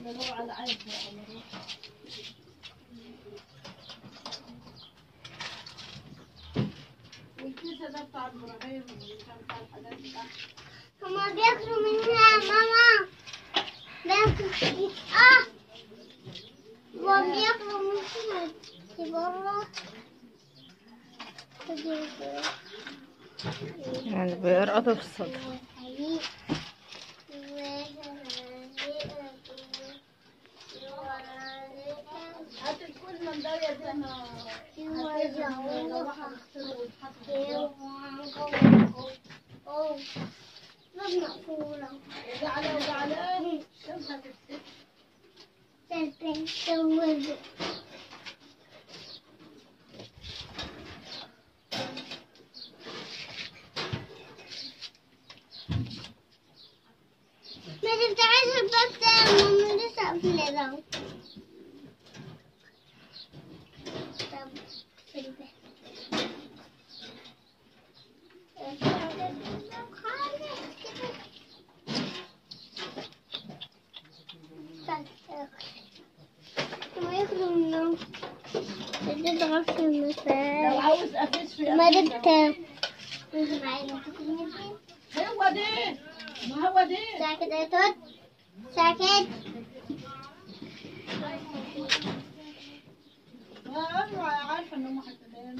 هما بياكلوا منها يا ماما بياكلوا اه هما بياكلوا منها دي برا يعني بيرقطوا في الصدر ما تفتحيش الباب ده يا ماما لسه قافله ده طب في الباب ما ياكلوا منه بدي ضغط في المساء لو عاوز افيس في ما أفيس جبت هو ده ما هو ده ساعة كده يا توت ساعة كده ايوه عارفه ان هم حسدين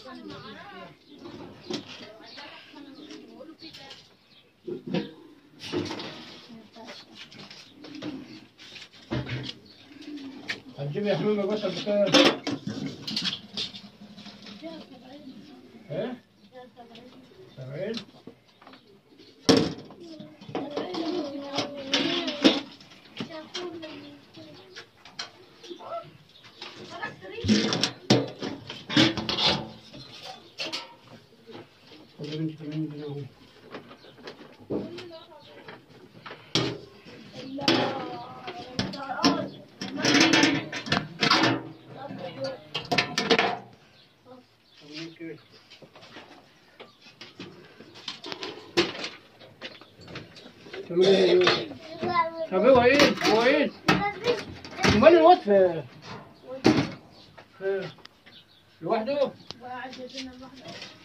هتجيب يا حمامة بس بكام؟ ايه؟ سبعين؟ خد انت كمان جنيه اهو. خليك كده. تعمل ايه يا يوسف؟ طب هو ايه؟ هو ايه؟ امال الواد في في لوحده؟ وقاعد يدينا لوحده